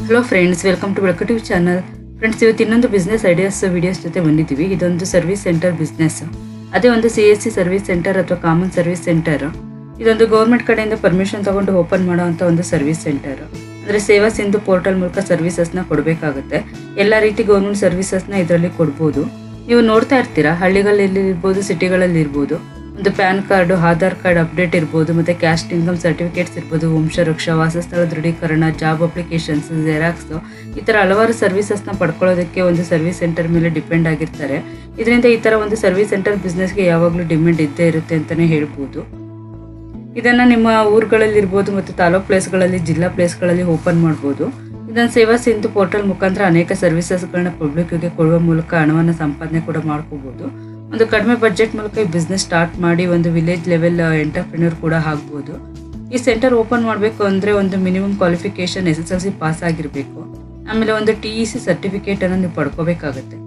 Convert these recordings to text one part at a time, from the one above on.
hello friends welcome to ಬೆಳಕಟಿವ್ channel friends ಇವತ್ತು ಇನ್ನೊಂದು ಬಿಸ್ನೆಸ್ ಐಡಿಯಾಸ್ ವಿಡಿಯೋಸ್ ಜೊತೆ ಬಂದಿದ್ದೀವಿ ಇದೊಂದು ಸರ್ವಿಸ್ ಸೆಂಟರ್ ಬಿಸ್ನೆಸ್ ಅದೇ ಒಂದು C S C service center ಅಥವಾ ಕಾಮನ್ ಸರ್ವಿಸ್ ಸೆಂಟರ್ ಇದೊಂದು ಗೌರ್ಮೆಂಟ್ ಕಡೆಯಿಂದ ಪರ್ಮಿಷನ್ ತಗೊಂಡು ಓಪನ್ ಮಾಡೋವಂಥ ಒಂದು ಸರ್ವಿಸ್ ಸೆಂಟರ್ ಅಂದರೆ ಸೇವಾ ಸಿಂಧು ಪೋರ್ಟಲ್ ಮೂಲಕ ಸರ್ವಿಸಸ್ನ ಕೊಡಬೇಕಾಗುತ್ತೆ ಎಲ್ಲ ರೀತಿ ಗೌರ್ಮೆಂಟ್ ಸರ್ವಿಸಸ್ನ ಇದರಲ್ಲಿ ಕೊಡ್ಬೋದು ನೀವು ನೋಡ್ತಾ ಇರ್ತೀರಾ ಹಳ್ಳಿಗಳಲ್ಲಿ ಇರ್ಬೋದು ಸಿಟಿಗಳಲ್ಲಿ ಇರ್ಬೋದು ಒಂದು pan card Aadhaar card update ಇರ್ಬೋದು ಮತ್ತು ಕ್ಯಾಸ್ಟ್ ಇನ್ಕಮ್ ಸರ್ಟಿಫಿಕೇಟ್ಸ್ ಇರ್ಬೋದು ವಂಶವೃಕ್ಷ ವಾಸಸ್ಥಳ ದೃಢೀಕರಣ ಜಾಬ್ ಅಪ್ಲಿಕೇಶನ್ಸ್ ಜೆರಾಕ್ಸ್ ಈ ಥರ ಹಲವಾರು ಸರ್ವಿಸಸ್ನ ಪಡ್ಕೊಳ್ಳೋದಕ್ಕೆ ಒಂದು ಸರ್ವಿಸ್ ಸೆಂಟರ್ ಮೇಲೆ ಡಿಪೆಂಡ್ ಆಗಿರ್ತಾರೆ ಇದರಿಂದ ಈ ಥರ ಒಂದು ಸರ್ವಿಸ್ ಸೆಂಟರ್ ಬಿಸ್ನೆಸ್ಗೆ ಯಾವಾಗಲೂ ಡಿಮ್ಯಾಂಡ್ ಇದ್ದೇ ಇರುತ್ತೆ ಅಂತಲೇ ಹೇಳ್ಬೋದು ಇದನ್ನು ನಿಮ್ಮ ಊರುಗಳಲ್ಲಿ ಇರ್ಬೋದು ಮತ್ತು ತಾಲೂಕ್ ಪ್ಲೇಸ್ಗಳಲ್ಲಿ ಜಿಲ್ಲಾ ಪ್ಲೇಸ್ಗಳಲ್ಲಿ ಓಪನ್ ಮಾಡ್ಬೋದು ಇದನ್ನು ಸೇವಾ ಸಿಂಧು ಪೋರ್ಟಲ್ ಮುಖಾಂತರ ಅನೇಕ ಸರ್ವಿಸಸ್ಗಳನ್ನ ಪಬ್ಲಿಕ್ಗೆ ಕೊಡುವ ಮೂಲಕ ಹಣವನ್ನು ಸಂಪಾದನೆ ಕೂಡ ಮಾಡ್ಕೋಬೋದು ಒಂದು ಕಡಿಮೆ ಬಡ್ಜೆಟ್ ಮೂಲಕ ಈ ಬಿಸ್ನೆಸ್ ಸ್ಟಾರ್ಟ್ ಮಾಡಿ ಒಂದು ವಿಲೇಜ್ ಲೆವೆಲ್ ಎಂಟರ್ಪ್ರಿನರ್ ಕೂಡ ಆಗ್ಬೋದು ಈ ಸೆಂಟರ್ ಓಪನ್ ಮಾಡಬೇಕು ಅಂದರೆ ಒಂದು minimum qualification S S L C pass ಆಗಿರಬೇಕು ಆಮೇಲೆ ಒಂದು ಟಿ ಇ ಸಿ ಸರ್ಟಿಫಿಕೇಟನ್ನು ನೀವು ಪಡ್ಕೋಬೇಕಾಗುತ್ತೆ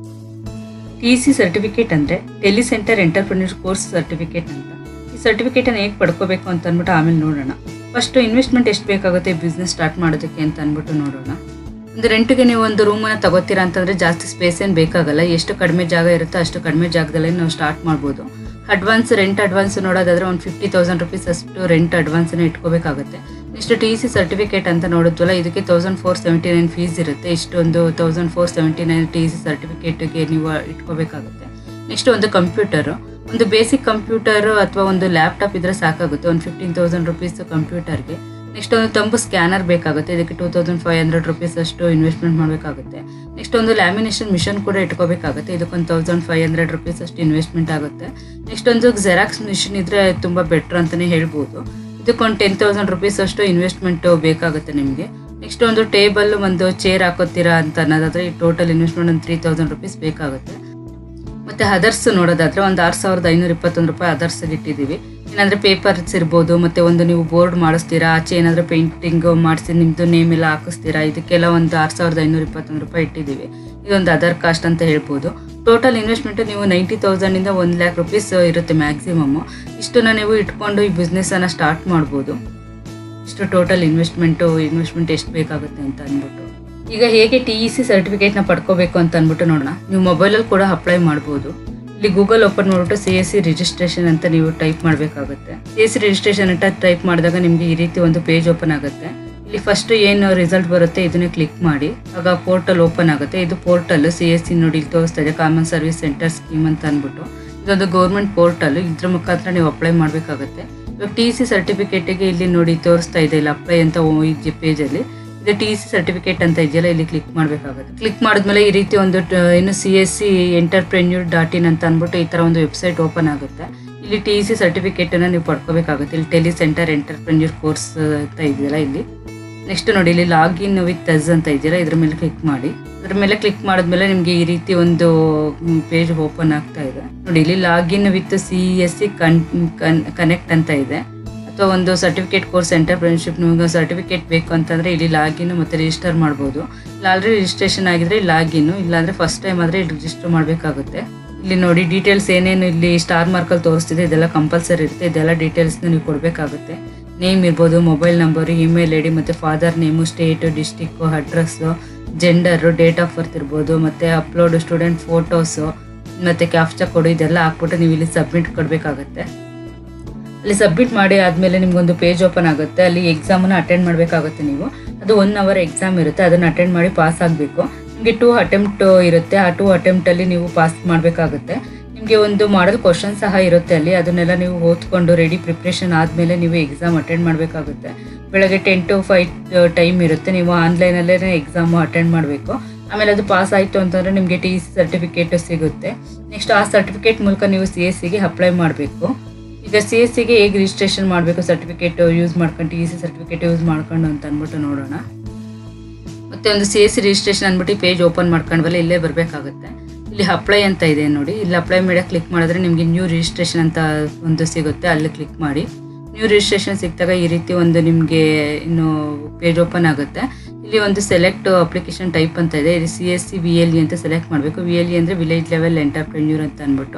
ಟಿ ಇ ಸಿ ಸರ್ಟಿಫಿಕೇಟ್ ಅಂದರೆ tele center entrepreneur course certificate ಅಂತ ಈ ಸರ್ಟಿಫಿಕೇಟನ್ನು ಹೇಗೆ ಪಡ್ಕೋಬೇಕು ಅಂತ ಅಂದ್ಬಿಟ್ಟು ಆಮೇಲೆ ನೋಡೋಣ ಫಸ್ಟ್ ಇನ್ವೆಸ್ಟ್ಮೆಂಟ್ ಎಷ್ಟು ಬೇಕಾಗುತ್ತೆ ಬಿಸ್ನೆಸ್ ಸ್ಟಾರ್ಟ್ ಮಾಡೋದಕ್ಕೆ ಅಂತ ಅಂದ್ಬಿಟ್ಟು ನೋಡೋಣ ಒಂದು ರೆಂಟಿಗೆ ನೀವು ಒಂದು ರೂಮನ್ನು ತಗೋತೀರಾ ಅಂತಂದರೆ ಜಾಸ್ತಿ ಸ್ಪೇಸ್ ಏನು ಬೇಕಾಗಲ್ಲ ಎಷ್ಟು ಕಡಿಮೆ ಜಾಗ ಇರುತ್ತೋ ಅಷ್ಟು ಕಡಿಮೆ ಜಾಗದಲ್ಲಿ ನಾವು ಸ್ಟಾರ್ಟ್ ಮಾಡ್ಬೋದು ಅಡ್ವಾನ್ಸ್ ರೆಂಟ್ ಅಡ್ವಾನ್ಸ್ ನೋಡೋದಾದ್ರೆ ಒಂದು ಫಿಫ್ಟಿ ತೌಸಂಡ್ ರುಪೀಸ್ ಅಷ್ಟು ರೆಂಟ್ ಅಡ್ವಾನ್ಸ್ನ ಇಟ್ಕೋಬೇಕಾಗುತ್ತೆ ನೆಕ್ಸ್ಟ್ ಟಿ ಸಿ ಸರ್ಟಿಫಿಕೇಟ್ ಅಂತ ನೋಡಿದ್ವಲ್ಲ ಇದಕ್ಕೆ thousand four seventy nine fees ಇರುತ್ತೆ ಇಷ್ಟೊಂದು thousand four seventy nine T C ಸರ್ಟಿಫಿಕೇಟ್ಗೆ ನೀವು ಇಟ್ಕೋಬೇಕಾಗುತ್ತೆ ನೆಕ್ಸ್ಟ್ ಒಂದು ಕಂಪ್ಯೂಟರು ಒಂದು ಬೇಸಿಕ್ ಕಂಪ್ಯೂಟರು ಅಥವಾ ಒಂದು ಲ್ಯಾಪ್ಟಾಪ್ ಇದ್ರೆ ಸಾಕಾಗುತ್ತೆ ಒಂದು ಫಿಫ್ಟೀನ್ ತೌಸಂಡ್ ರುಪೀಸ್ ಕಂಪ್ಯೂಟರ್ಗೆ ನೆಕ್ಸ್ಟ್ ಒಂದು ತಂಬು ಸ್ಕ್ಯಾನರ್ ಬೇಕಾಗುತ್ತೆ ಇದಕ್ಕೆ two thousand five hundred rupees ಅಷ್ಟು ಇನ್ವೆಸ್ಟ್ಮೆಂಟ್ ಮಾಡಬೇಕಾಗುತ್ತೆ ನೆಕ್ಸ್ಟ್ ಒಂದು ಲ್ಯಾಮಿನೇಷನ್ ಮಿಷನ್ ಕೂಡ ಇಟ್ಕೋಬೇಕಾಗುತ್ತೆ ಇದಕ್ಕೊಂದು ತೌಸಂಡ್ ಫೈವ್ ಹಂಡ್ರೆಡ್ ರುಪೀಸ್ ಅಷ್ಟು ಇನ್ವೆಸ್ಟ್ಮೆಂಟ್ ಆಗುತ್ತೆ ನೆಕ್ಸ್ಟ್ ಒಂದು ಜೆರಾಕ್ಸ್ ಮಿಷಿನ್ ಇದ್ರೆ ತುಂಬ ಬೆಟ್ರ್ ಅಂತಲೇ ಹೇಳ್ಬೋದು ಇದಕ್ಕೊಂದು ಟೆನ್ ತೌಸಂಡ್ ರುಪೀಸ್ ಅಷ್ಟು ಇನ್ವೆಸ್ಟ್ಮೆಂಟ್ ಬೇಕಾಗುತ್ತೆ ನಿಮಗೆ ನೆಕ್ಸ್ಟ್ ಒಂದು ಟೇಬಲ್ ಒಂದು ಚೇರ್ ಹಾಕೋತೀರಾ ಅಂತ ಅನ್ನೋದಾದ್ರೆ ಟೋಟಲ್ ಇನ್ವೆಸ್ಟ್ಮೆಂಟ್ ಒಂದು ತ್ರೀ ತೌಸಂಡ್ ರುಪೀಸ್ ಬೇಕಾಗುತ್ತೆ ಮತ್ತೆ ಅದರ್ಸ್ ನೋಡೋದಾದ್ರೆ ಒಂದು ಆರು ಸಾವಿರದ ಐನೂರ ಇಪ್ಪತ್ತೊಂದು ರೂಪಾಯಿ ಅದರ್ಸ್ ಇಟ್ಟಿದ್ದೀವಿ ಏನಂದ್ರೆ ಪೇಪರ್ಸ್ ಇರ್ಬೋದು ಮತ್ತೆ ಒಂದು ನೀವು ಬೋರ್ಡ್ ಮಾಡಿಸ್ತೀರಾ ಆಚೆ ಏನಾದರೂ ಪೇಂಟಿಂಗ್ ಮಾಡಿಸಿ ನಿಮ್ಮದು ನೇಮ್ ಎಲ್ಲ ಹಾಕಿಸ್ತೀರಾ ಇದಕ್ಕೆಲ್ಲ ಒಂದು ಆರು ಸಾವಿರದ ಐನೂರ ಇಪ್ಪತ್ತೊಂದು ರೂಪಾಯಿ ಇಟ್ಟಿದ್ದೀವಿ ಇದೊಂದು ಅದರ್ ಕಾಸ್ಟ್ ಅಂತ ಹೇಳ್ಬೋದು ಟೋಟಲ್ ಇನ್ವೆಸ್ಟ್ಮೆಂಟ್ ನೀವು ನೈಂಟಿ ತೌಸಂಡಿಂದ ಒಂದು ಲ್ಯಾಕ್ ರುಪೀಸ್ ಇರುತ್ತೆ ಮ್ಯಾಕ್ಸಿಮಮ್ ಇಷ್ಟನ್ನ ನೀವು ಇಟ್ಕೊಂಡು ಈ ಬಿಸ್ನೆಸ್ಸನ್ನು ಸ್ಟಾರ್ಟ್ ಮಾಡ್ಬೋದು ಇಷ್ಟು ಟೋಟಲ್ ಇನ್ವೆಸ್ಟ್ಮೆಂಟು ಇನ್ವೆಸ್ಟ್ಮೆಂಟ್ ಎಷ್ಟು ಬೇಕಾಗುತ್ತೆ ಅಂತ ಅಂದ್ಬಿಟ್ಟು ಈಗ ಹೇಗೆ ಟಿ ಇ ಸಿ ಸರ್ಟಿಫಿಕೇಟ್ನ ಪಡ್ಕೋಬೇಕು ಅಂತ ಅಂದ್ಬಿಟ್ಟು ನೋಡೋಣ ನೀವು ಮೊಬೈಲಲ್ಲಿ ಕೂಡ ಅಪ್ಲೈ ಮಾಡ್ಬೋದು ಇಲ್ಲಿ ಗೂಗಲ್ ಓಪನ್ ಮಾಡಿಬಿಟ್ಟು ಸಿ ಎಸ್ ಸಿ ರಿಜಿಸ್ಟ್ರೇಷನ್ ಅಂತ ನೀವು ಟೈಪ್ ಮಾಡಬೇಕಾಗುತ್ತೆ ಸಿ ಎಸ್ ಸಿ ರಿಜಿಸ್ಟ್ರೇಷನ್ ಅಂತ ಟೈಪ್ ಮಾಡಿದಾಗ ನಿಮಗೆ ಈ ರೀತಿ ಒಂದು ಪೇಜ್ ಓಪನ್ ಆಗುತ್ತೆ ಇಲ್ಲಿ ಫಸ್ಟ್ ಏನು ರಿಸಲ್ಟ್ ಬರುತ್ತೆ ಇದನ್ನ ಕ್ಲಿಕ್ ಮಾಡಿ ಆಗ ಪೋರ್ಟಲ್ ಓಪನ್ ಆಗುತ್ತೆ ಇದು ಪೋರ್ಟಲ್ ಸಿ ಎಸ್ ಸಿ ನೋಡಿ ಇಲ್ಲಿ ತೋರಿಸ್ತಾ ಇದೆ ಕಾಮನ್ ಸರ್ವಿಸ್ ಸೆಂಟರ್ ಸ್ಕೀಮ್ ಅಂತ ಅಂದ್ಬಿಟ್ಟು ಇದೊಂದು ಗೌರ್ಮೆಂಟ್ ಪೋರ್ಟಲ್ ಇದ್ರ ಮುಖಾಂತರ ನೀವು ಅಪ್ಲೈ ಮಾಡಬೇಕಾಗುತ್ತೆ ಇವಾಗ ಟಿ ಸಿ ಸರ್ಟಿಫಿಕೇಟಿಗೆ ಇಲ್ಲಿ ನೋಡಿ ತೋರಿಸ್ತಾ ಇದೆ ಇಲ್ಲಿ ಅಪ್ಲೈ ಅಂತ ಈ ಪೇಜಲ್ಲಿ ಇದು ಟಿ ಸಿ ಸರ್ಟಿಫಿಕೇಟ್ ಅಂತ ಇದೆಯಲ್ಲ ಇಲ್ಲಿ ಕ್ಲಿಕ್ ಮಾಡಬೇಕಾಗುತ್ತೆ ಕ್ಲಿಕ್ ಮಾಡಿದ್ಮೇಲೆ ಈ ರೀತಿ ಒಂದು ಟ- ಏನು C S C entrepreneur dot in ಅಂತ ಅಂದ್ಬಿಟ್ಟು ಈ ಥರ ಒಂದು ವೆಬ್ಸೈಟ್ ಓಪನ್ ಆಗುತ್ತೆ ಇಲ್ಲಿ ಟಿ ಸಿ ಸರ್ಟಿಫಿಕೇಟನ್ನು ನೀವು ಪಡ್ಕೋಬೇಕಾಗುತ್ತೆ ಇಲ್ಲಿ ಟೆಲಿ ಸೆಂಟರ್ ಎಂಟರ್ಪ್ರೆನ್ಯೂರ್ ಕೋರ್ಸ್ ಅಂತ ಇದೆಯಲ್ಲ ಇಲ್ಲಿ ನೆಕ್ಸ್ಟ್ ನೋಡಿ ಇಲ್ಲಿ ಲಾಗಿನ್ ವಿತ್ ಟಸ್ ಅಂತ ಇದೆಯಲ್ಲ ಇದ್ರ ಮೇಲೆ ಕ್ಲಿಕ್ ಮಾಡಿ ಅದ್ರ ಮೇಲೆ ಕ್ಲಿಕ್ ಮಾಡಿದ್ಮೇಲೆ ನಿಮಗೆ ಈ ರೀತಿ ಒಂದು ಪೇಜ್ ಓಪನ್ ಆಗ್ತಾ ಇದೆ ನೋಡಿ ಇಲ್ಲಿ login with C S C connect ಅಂತ ಇದೆ ಅಥವಾ ಒಂದು ಸರ್ಟಿಫಿಕೇಟ್ ಕೋರ್ಸ್ ಎಂಟರ್ಪ್ರಿನರ್ಶಿಪ್ ನಿಮಗೆ ಸರ್ಟಿಫಿಕೇಟ್ ಬೇಕು ಅಂತಂದ್ರೆ ಇಲ್ಲಿ ಲಾಗಿನ್ ಮತ್ತೆ ರಿಜಿಸ್ಟರ್ ಮಾಡ್ಬೋದು ಇಲ್ಲ ಆಲ್ರೆಡಿ ರಿಜಿಸ್ಟ್ರೇಷನ್ ಆಗಿದ್ರೆ ಲಾಗಿನ್ ಇಲ್ಲಾಂದ್ರೆ ಫಸ್ಟ್ ಟೈಮ್ ಆದ್ರೆ ಇಲ್ಲಿ ರಿಜಿಸ್ಟರ್ ಮಾಡಬೇಕಾಗುತ್ತೆ ಇಲ್ಲಿ ನೋಡಿ ಡೀಟೇಲ್ಸ್ ಏನೇನು ಇಲ್ಲಿ ಸ್ಟಾರ್ ಮಾರ್ಕಲ್ಲಿ ತೋರಿಸ್ತಿದೆ ಇದೆಲ್ಲ ಕಂಪಲ್ಸರಿ ಇರುತ್ತೆ ಇದೆಲ್ಲ ಡೀಟೇಲ್ಸ್ನ ನೀವು ಕೊಡಬೇಕಾಗುತ್ತೆ ನೇಮ್ ಇರ್ಬೋದು mobile number email I D ಮತ್ತು father name state district address gender date of birth ಇರ್ಬೋದು ಮತ್ತು ಅಪ್ಲೋಡು ಸ್ಟೂಡೆಂಟ್ ಫೋಟೋಸು ಮತ್ತು ಕ್ಯಾಪ್ಚಾ ಕೊಡು ಇದೆಲ್ಲ ಹಾಕ್ಬಿಟ್ಟು ನೀವು ಇಲ್ಲಿ ಸಬ್ಮಿಟ್ ಕೊಡಬೇಕಾಗುತ್ತೆ ಅಲ್ಲಿ ಸಬ್ಮಿಟ್ ಮಾಡಿ ಆದಮೇಲೆ ನಿಮ್ಗೊಂದು ಪೇಜ್ ಓಪನ್ ಆಗುತ್ತೆ ಅಲ್ಲಿ ಎಕ್ಸಾಮನ್ನು ಅಟೆಂಡ್ ಮಾಡಬೇಕಾಗುತ್ತೆ ನೀವು ಅದು ಒನ್ ಅವರ್ ಎಕ್ಸಾಮ್ ಇರುತ್ತೆ ಅದನ್ನು ಅಟೆಂಡ್ ಮಾಡಿ ಪಾಸ್ ಆಗಬೇಕು ನಿಮಗೆ ಟೂ ಅಟೆಂಪ್ಟ್ ಇರುತ್ತೆ ಆ ಟೂ ಅಟೆಂಪ್ಟಲ್ಲಿ ನೀವು ಪಾಸ್ ಮಾಡಬೇಕಾಗುತ್ತೆ ನಿಮಗೆ ಒಂದು ಮಾಡಲ್ ಕ್ವಶನ್ ಸಹ ಇರುತ್ತೆ ಅಲ್ಲಿ ಅದನ್ನೆಲ್ಲ ನೀವು ಓದ್ಕೊಂಡು ರೆಡಿ ಪ್ರಿಪ್ರೇಷನ್ ಆದಮೇಲೆ ನೀವು ಎಕ್ಸಾಮ್ ಅಟೆಂಡ್ ಮಾಡಬೇಕಾಗುತ್ತೆ ಬೆಳಗ್ಗೆ ಟೆನ್ ಟು ಫೈವ್ ಟೈಮ್ ಇರುತ್ತೆ ನೀವು ಆನ್ಲೈನಲ್ಲೇ ಎಕ್ಸಾಮ್ ಅಟೆಂಡ್ ಮಾಡಬೇಕು ಆಮೇಲೆ ಅದು ಪಾಸ್ ಆಯಿತು ಅಂತಂದರೆ ನಿಮಗೆ ಟಿ ಸಿ ಸರ್ಟಿಫಿಕೇಟ್ ಸಿಗುತ್ತೆ ನೆಕ್ಸ್ಟ್ ಆ ಸರ್ಟಿಫಿಕೇಟ್ ಮೂಲಕ ನೀವು ಸಿ ಎಸ್ ಸಿಗೆ ಅಪ್ಲೈ ಮಾಡಬೇಕು ಈಗ ಸಿ ಎಸ್ ಸಿಗೆ ಹೇಗೆ ರಿಜಿಸ್ಟ್ರೇಷನ್ ಮಾಡಬೇಕು ಸರ್ಟಿಫಿಕೇಟ್ ಯೂಸ್ ಮಾಡ್ಕೊಂಡು ಟಿ ಸಿ ಸರ್ಟಿಫಿಕೇಟ್ ಯೂಸ್ ಮಾಡ್ಕೊಂಡು ಅಂತ ಅಂದ್ಬಿಟ್ಟು ನೋಡೋಣ ಮತ್ತೆ ಒಂದು ಸಿ ಎಸ್ ಸಿ ರಿಜಿಸ್ಟ್ರೇಷನ್ ಅಂದ್ಬಿಟ್ಟು ಪೇಜ್ ಓಪನ್ ಮಾಡ್ಕೊಂಡ್ವಲ್ಲ ಇಲ್ಲೇ ಬರಬೇಕಾಗುತ್ತೆ ಇಲ್ಲಿ ಅಪ್ಲೈ ಅಂತ ಇದೆ ನೋಡಿ ಇಲ್ಲಿ ಅಪ್ಲೈ ಮಾಡಿ ಕ್ಲಿಕ್ ಮಾಡಿದ್ರೆ ನಿಮಗೆ ನ್ಯೂ ರಿಜಿಸ್ಟ್ರೇಷನ್ ಅಂತ ಒಂದು ಸಿಗುತ್ತೆ ಅಲ್ಲಿ ಕ್ಲಿಕ್ ಮಾಡಿ ನ್ಯೂ ರಿಜಿಸ್ಟ್ರೇಷನ್ ಸಿಕ್ಕಿದಾಗ ಈ ರೀತಿ ಒಂದು ನಿಮಗೆ ಇನ್ನು ಪೇಜ್ ಓಪನ್ ಆಗುತ್ತೆ ಇಲ್ಲಿ ಒಂದು ಸೆಲೆಕ್ಟ್ ಅಪ್ಲಿಕೇಶನ್ ಟೈಪ್ ಅಂತ ಇದೆ ಇದು C S C V L E ಅಂತ ಸೆಲೆಕ್ಟ್ ಮಾಡಬೇಕು ವಿ ಎಲ್ ಇ ಅಂದರೆ ವಿಲೇಜ್ ಲೆವೆಲ್ ಎಂಟರ್ಪ್ರೆನ್ಯೂರ್ ಅಂತ ಅಂದ್ಬಿಟ್ಟು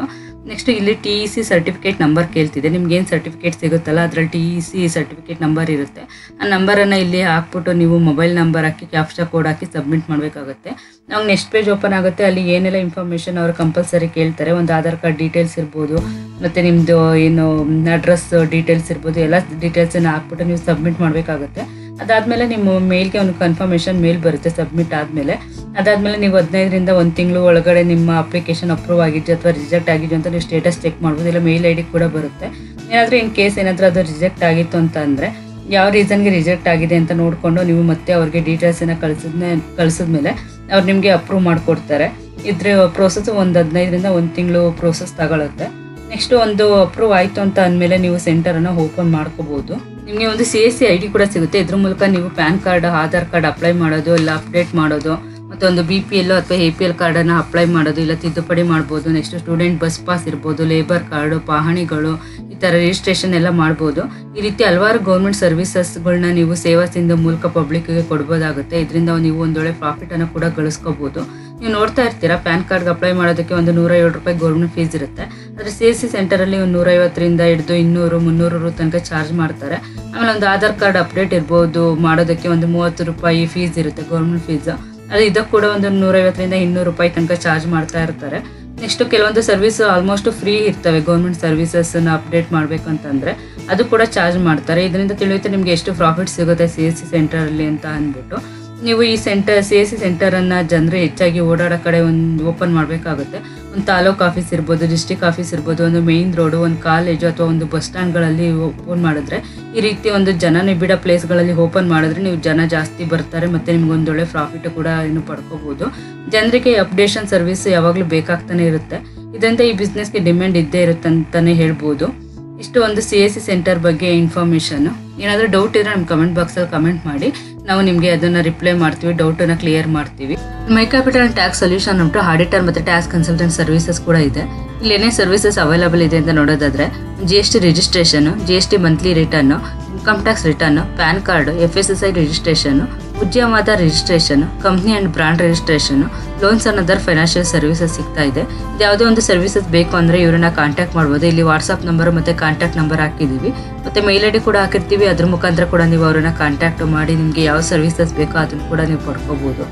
ನೆಕ್ಸ್ಟ್ ಇಲ್ಲಿ T E C certificate number ಕೇಳ್ತಿದೆ ನಿಮ್ಗೆ ಏನು ಸರ್ಟಿಫಿಕೇಟ್ ಸಿಗುತ್ತಲ್ಲ ಅದರಲ್ಲಿ T E C certificate number ಇರುತ್ತೆ ಆ ನಂಬರನ್ನು ಇಲ್ಲಿ ಹಾಕ್ಬಿಟ್ಟು ನೀವು ಮೊಬೈಲ್ ನಂಬರ್ ಹಾಕಿ ಕ್ಯಾಪ್ಚಾ ಕೋಡ್ ಹಾಕಿ ಸಬ್ಮಿಟ್ ಮಾಡಬೇಕಾಗುತ್ತೆ ನಾವು ನೆಕ್ಸ್ಟ್ ಪೇಜ್ ಓಪನ್ ಆಗುತ್ತೆ ಅಲ್ಲಿ ಏನೆಲ್ಲ ಇನ್ಫಾರ್ಮೇಷನ್ ಅವರು ಕಂಪಲ್ಸರಿ ಕೇಳ್ತಾರೆ ಒಂದು ಆಧಾರ್ ಕಾರ್ಡ್ ಡೀಟೇಲ್ಸ್ ಇರ್ಬೋದು ಮತ್ತು ನಿಮ್ಮದು ಏನು ಅಡ್ರೆಸ್ ಡೀಟೇಲ್ಸ್ ಇರ್ಬೋದು ಎಲ್ಲ ಡೀಟೇಲ್ಸನ್ನು ಹಾಕ್ಬಿಟ್ಟು ನೀವು ಸಬ್ಮಿಟ್ ಮಾಡಬೇಕಾಗುತ್ತೆ ಅದಾದಮೇಲೆ ನಿಮ್ಮ ಮೇಲ್ಗೆ ಒಂದು ಕನ್ಫರ್ಮೇಷನ್ ಮೇಲ್ ಬರುತ್ತೆ ಸಬ್ಮಿಟ್ ಆದಮೇಲೆ ಅದಾದಮೇಲೆ ನೀವು ಹದಿನೈದರಿಂದ ಒಂದು ತಿಂಗಳು ಒಳಗಡೆ ನಿಮ್ಮ ಅಪ್ಲಿಕೇಶನ್ ಅಪ್ರೂವ್ ಆಗಿದೆಯಾ ಅಥವಾ ರಿಜೆಕ್ಟ್ ಆಗಿದೆಯಾ ಅಂತ ನೀವು ಸ್ಟೇಟಸ್ ಚೆಕ್ ಮಾಡ್ಬೋದು ಇಲ್ಲ ಮೇಲ್ ಐ ಡಿ ಕೂಡ ಬರುತ್ತೆ ಏನಾದರೂ ಇನ್ ಕೇಸ್ ಏನಾದರೂ ಅದು ರಿಜೆಕ್ಟ್ ಆಗಿತ್ತು ಅಂತ ಅಂದರೆ ಯಾವ ರೀಸನ್ಗೆ ರಿಜೆಕ್ಟ್ ಆಗಿದೆ ಅಂತ ನೋಡಿಕೊಂಡು ನೀವು ಮತ್ತೆ ಅವ್ರಿಗೆ ಡೀಟೇಲ್ಸನ್ನು ಕಳಿಸಿದ್ಮೇ ಕಳಿಸಿದ್ಮೇಲೆ ಅವ್ರು ನಿಮಗೆ ಅಪ್ರೂವ್ ಮಾಡಿಕೊಡ್ತಾರೆ ಇದ್ರ ಪ್ರೋಸೆಸ್ ಒಂದು ಹದಿನೈದರಿಂದ ಒಂದು ತಿಂಗಳು ಪ್ರೋಸೆಸ್ ತಗೊಳುತ್ತೆ ನೆಕ್ಸ್ಟ್ ಒಂದು ಅಪ್ರೂವ್ ಆಯಿತು ಅಂತ ಅಂದಮೇಲೆ ನೀವು ಸೆಂಟರನ್ನು ಓಪನ್ ಮಾಡ್ಕೋಬೋದು ನಿಮಗೆ ಒಂದು C S C I D ಕೂಡ ಸಿಗುತ್ತೆ ಇದ್ರ ಮೂಲಕ ನೀವು pan card Aadhaar card apply ಮಾಡೋದು ಇಲ್ಲ ಅಪ್ಡೇಟ್ ಮಾಡೋದು ಮತ್ತು ಒಂದು ಬಿ ಪಿ ಎಲ್ ಅಥವಾ ಎ ಪಿ ಎಲ್ ಕಾರ್ಡನ್ನು ಅಪ್ಲೈ ಮಾಡೋದು ಇಲ್ಲ ತಿದ್ದುಪಡಿ ಮಾಡ್ಬೋದು ನೆಕ್ಸ್ಟ್ ಸ್ಟೂಡೆಂಟ್ ಬಸ್ ಪಾಸ್ ಇರ್ಬೋದು ಲೇಬರ್ ಕಾರ್ಡು ಪಹಣಿಗಳು ಈ ಥರ ರಿಜಿಸ್ಟ್ರೇಷನ್ ಎಲ್ಲ ಮಾಡ್ಬೋದು ಈ ರೀತಿ ಹಲವಾರು ಗೌರ್ಮೆಂಟ್ ಸರ್ವಿಸಸ್ಗಳನ್ನ ನೀವು ಸೇವಾ ಸಿಂಧು ಮೂಲಕ ಪಬ್ಲಿಕ್ಗೆ ಕೊಡ್ಬೋದಾಗುತ್ತೆ ಇದರಿಂದ ನೀವು ಒಂದೊಳ್ಳೆ ಪ್ರಾಫಿಟನ್ನು ಕೂಡ ಗಳಿಸ್ಕೋಬೋದು ನೀವು ನೋಡ್ತಾ ಇರ್ತೀರಾ ಪ್ಯಾನ್ ಕಾರ್ಡ್ಗೆ ಅಪ್ಲೈ ಮಾಡೋದಕ್ಕೆ ಒಂದು ನೂರ ಏಳು ರೂಪಾಯಿ ಗೌರ್ಮೆಂಟ್ ಫೀಸ್ ಇರುತ್ತೆ ಆದರೆ ಸಿ ಎಸ್ ಸಿ ಸೆಂಟರಲ್ಲಿ ಒಂದು ನೂರೈವತ್ತರಿಂದ ಹಿಡಿದು ಇನ್ನೂರು ಮುನ್ನೂರು ರು ತನಕ ಚಾರ್ಜ್ ಮಾಡ್ತಾರೆ ಆಮೇಲೆ ಒಂದು ಆಧಾರ್ ಕಾರ್ಡ್ ಅಪ್ಡೇಟ್ ಇರ್ಬೋದು ಮಾಡೋದಕ್ಕೆ ಒಂದು ಮೂವತ್ತು ರೂಪಾಯಿ ಫೀಸ್ ಇರುತ್ತೆ ಗೌರ್ಮೆಂಟ್ ಫೀಸ್ ಅದು ಇದಕ್ಕೆ ಕೂಡ ಒಂದು ನೂರೈವತ್ತರಿಂದ ಇನ್ನೂರು ರೂಪಾಯಿ ತನಕ ಚಾರ್ಜ್ ಮಾಡ್ತಾ ಇರ್ತಾರೆ ನೆಕ್ಸ್ಟ್ ಕೆಲವೊಂದು ಸರ್ವಿಸ್ ಆಲ್ಮೋಸ್ಟ್ ಫ್ರೀ ಇರ್ತವೆ ಗೌರ್ಮೆಂಟ್ ಸರ್ವಿಸಸ್ನ ಅಪ್ಡೇಟ್ ಮಾಡಬೇಕಂತಂದರೆ ಅದು ಕೂಡ ಚಾರ್ಜ್ ಮಾಡ್ತಾರೆ ಇದರಿಂದ ತಿಳಿಯುತ್ತೆ ನಿಮಗೆ ಎಷ್ಟು ಪ್ರಾಫಿಟ್ ಸಿಗುತ್ತೆ ಸಿ ಎಸ್ ಸಿ ಸೆಂಟರಲ್ಲಿ ಅಂತ ಅಂದ್ಬಿಟ್ಟು ನೀವು ಈ ಸೆಂಟರ್ ಸಿ ಎಸ್ ಸಿ ಸೆಂಟರನ್ನು ಜನರು ಹೆಚ್ಚಾಗಿ ಓಡಾಡೋ ಕಡೆ ಒಂದು ಓಪನ್ ಮಾಡಬೇಕಾಗುತ್ತೆ ಒಂದು ತಾಲೂಕು ಆಫೀಸ್ ಇರ್ಬೋದು ಡಿಸ್ಟಿಕ್ ಆಫೀಸ್ ಇರ್ಬೋದು ಒಂದು ಮೇಯ್ನ್ ರೋಡು ಒಂದು ಕಾಲೇಜು ಅಥವಾ ಒಂದು ಬಸ್ ಸ್ಟ್ಯಾಂಡ್ಗಳಲ್ಲಿ ಓಪನ್ ಮಾಡಿದ್ರೆ ಈ ರೀತಿ ಒಂದು ಜನ ನಿಬಿಡ ಪ್ಲೇಸ್ಗಳಲ್ಲಿ ಓಪನ್ ಮಾಡಿದ್ರೆ ನೀವು ಜನ ಜಾಸ್ತಿ ಬರ್ತಾರೆ ಮತ್ತು ನಿಮ್ಗೆ ಒಂದೊಳ್ಳೆ ಪ್ರಾಫಿಟ್ ಕೂಡ ಏನು ಪಡ್ಕೋಬೋದು ಜನರಿಗೆ ಅಪ್ಡೇಷನ್ ಸರ್ವಿಸ್ ಯಾವಾಗಲೂ ಬೇಕಾಗ್ತಾನೆ ಇರುತ್ತೆ ಇದರಿಂದ ಈ ಬಿಸ್ನೆಸ್ಗೆ ಡಿಮ್ಯಾಂಡ್ ಇದ್ದೇ ಇರುತ್ತೆ ಅಂತಲೇ ಹೇಳ್ಬೋದು ಇಷ್ಟು ಒಂದು ಸಿ ಎಸ್ ಸಿ ಸೆಂಟರ್ ಬಗ್ಗೆ ಇನ್ಫಾರ್ಮೇಷನ್ ಏನಾದರೂ ಡೌಟ್ ಇದ್ರೆ ನಮ್ಮ ಕಮೆಂಟ್ ಬಾಕ್ಸಲ್ಲಿ ಕಮೆಂಟ್ ಮಾಡಿ ನಾವು ನಿಮಗೆ ಅದನ್ನು ರಿಪ್ಲೈ ಮಾಡ್ತೀವಿ ಡೌಟನ್ನು ಕ್ಲಿಯರ್ ಮಾಡ್ತೀವಿ ಮೈ ಕ್ಯಾಪಿಟಲ್ ಟ್ಯಾಕ್ಸ್ ಸೊಲ್ಯೂಷನ್ ಉಂಟು ಆಡಿಟರ್ ಮತ್ತು ಟ್ಯಾಕ್ಸ್ ಕನ್ಸಲ್ಟೆಂಟ್ ಸರ್ವಿಸಸ್ ಕೂಡ ಇದೆ ಇಲ್ಲಿ ಏನೇ ಸರ್ವಿಸಸ್ ಅವೈಲಬಲ್ ಇದೆ ಅಂತ ನೋಡೋದಾದ್ರೆ G S T registration G S T monthly return income tax return pan card F S S I registration ಉದ್ಯಮದ registration company and brand registration loans and other financial services ಸಿಗ್ತಾ ಇದೆ ಯಾವುದೋ ಒಂದು services ಬೇಕು ಅಂದರೆ ಇವ್ರನ್ನ ಕಾಂಟ್ಯಾಕ್ಟ್ ಮಾಡ್ಬೋದು ಇಲ್ಲಿ ವಾಟ್ಸಪ್ ನಂಬರ್ ಮತ್ತು ಕಾಂಟ್ಯಾಕ್ಟ್ ನಂಬರ್ ಹಾಕಿದ್ದೀವಿ ಮತ್ತು ಮೇಲ್ ಐ ಡಿ ಕೂಡ ಹಾಕಿರ್ತೀವಿ ಅದ್ರ ಮುಖಾಂತರ ಕೂಡ ನೀವು ಅವರನ್ನ ಕಾಂಟ್ಯಾಕ್ಟ್ ಮಾಡಿ ನಿಮಗೆ ಯಾವ ಸರ್ವಿಸಸ್ ಬೇಕೋ ಅದನ್ನು ಕೂಡ ನೀವು ಪಡ್ಕೋಬೋದು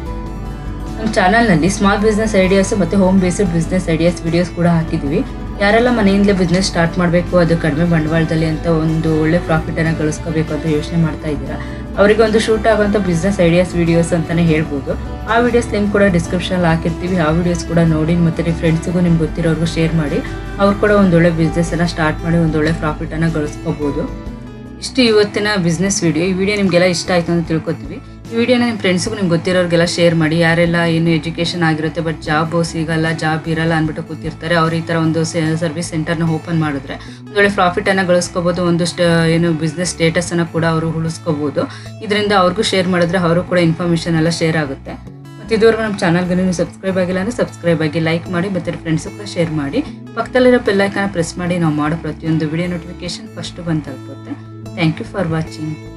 ನಮ್ಮ ಚಾನಲ್ನಲ್ಲಿ ಸ್ಮಾಲ್ ಬಿಸ್ನೆಸ್ ಐಡಿಯಾಸ್ ಮತ್ತು home based business ideas videos ಕೂಡ ಹಾಕಿದ್ದೀವಿ ಯಾರೆಲ್ಲ ಮನೆಯಿಂದಲೇ ಬಿಸ್ನೆಸ್ ಸ್ಟಾರ್ಟ್ ಮಾಡಬೇಕು ಅದು ಕಡಿಮೆ ಬಂಡವಾಳದಲ್ಲಿ ಅಂತ ಒಂದು ಒಳ್ಳೆ ಪ್ರಾಫಿಟನ್ನು ಗಳಿಸ್ಕೋಬೇಕು ಅಂತ ಯೋಚನೆ ಮಾಡ್ತಾ ಇದ್ದೀರಾ ಅವರಿಗೆ ಒಂದು ಶೂಟ್ ಆಗುವಂಥ ಬಿಸ್ನೆಸ್ ಐಡಿಯಾಸ್ ವಿಡಿಯೋಸ್ ಅಂತಲೇ ಹೇಳ್ಬೋದು ಆ ವಿಡಿಯೋಸ್ ಲಿಂಕ್ ಕೂಡ ಡಿಸ್ಕ್ರಿಪ್ಷನಲ್ಲಿ ಹಾಕಿರ್ತೀವಿ ಆ ವಿಡಿಯೋಸ್ ಕೂಡ ನೋಡಿ ಮತ್ತು ನಿಮ್ಮ ಫ್ರೆಂಡ್ಸಿಗೂ ನಿಮ್ಗೆ ಗೊತ್ತಿರೋರ್ಗೂ ಶೇರ್ ಮಾಡಿ ಅವ್ರು ಕೂಡ ಒಂದೊಳ್ಳೆ ಬಿಸ್ನೆಸ್ಸನ್ನು ಸ್ಟಾರ್ಟ್ ಮಾಡಿ ಒಂದೊಳ್ಳೆ ಪ್ರಾಫಿಟನ್ನು ಗಳಿಸ್ಕೋಬೋದು ಇಷ್ಟು ಇವತ್ತಿನ ಬಿಸ್ನೆಸ್ ವಿಡಿಯೋ ಈ ವಿಡಿಯೋ ನಿಮಗೆಲ್ಲ ಇಷ್ಟ ಆಯಿತು ಅಂತ ತಿಳ್ಕೊತೀವಿ ಈ ವಿಡಿಯೋನ ನಿಮ್ಮ ಫ್ರೆಂಡ್ಸ್ಗೂ ನಿಮ್ಗೆ ಗೊತ್ತಿರೋರಿಗೆಲ್ಲ ಶೇರ್ ಮಾಡಿ ಯಾರೆಲ್ಲ ಏನು ಎಜುಕೇಷನ್ ಆಗಿರುತ್ತೆ ಬಟ್ ಜಾಬ್ ಸಿಗಲ್ಲ ಜಾಬ್ ಇರಲ್ಲ ಅಂದ್ಬಿಟ್ಟು ಕೂತಿರ್ತಾರೆ ಅವ್ರು ಈ ಥರ ಒಂದು ಸರ್ವಿಸ್ ಸೆಂಟರ್ನ ಓಪನ್ ಮಾಡಿದ್ರೆ ಒಂದೊಳ್ಳೆ ಪ್ರಾಫಿಟನ್ನು ಗಳಿಸ್ಕೋಬೋದು ಒಂದು ಸ್ಟ ಏನು ಬಿಸ್ನೆಸ್ ಸ್ಟೇಟಸನ್ನು ಕೂಡ ಅವರು ಉಳಿಸ್ಕೋಬೋದು ಇದರಿಂದ ಅವ್ರಿಗೂ ಶೇರ್ ಮಾಡಿದ್ರೆ ಅವರು ಕೂಡ ಇನ್ಫಾರ್ಮೇಷನ್ ಎಲ್ಲ ಶೇರ್ ಆಗುತ್ತೆ ಮತ್ತು ಇದುವರೆಗೂ ನಮ್ಮ ಚಾನಲ್ಗೆ ನೀವು ಸಬ್ಸ್ಕ್ರೈಬ್ ಆಗಿಲ್ಲ ಅಂದರೆ ಸಬ್ಸ್ಕ್ರೈಬ್ ಆಗಿ ಲೈಕ್ ಮಾಡಿ ಮತ್ತು ಫ್ರೆಂಡ್ಸು ಕೂಡ ಶೇರ್ ಮಾಡಿ ಪಕ್ಕದಲ್ಲಿರೋ ಬೆಲ್ಲೈಕನ್ನ ಪ್ರೆಸ್ ಮಾಡಿ ನಾವು ಮಾಡೋ ಪ್ರತಿಯೊಂದು ವಿಡಿಯೋ ನೋಟಿಫಿಕೇಶನ್ ಫಸ್ಟು ಬಂದು ತಲುಪುತ್ತೆ ಥ್ಯಾಂಕ್ ಯು ಫಾರ್ ವಾಚಿಂಗ್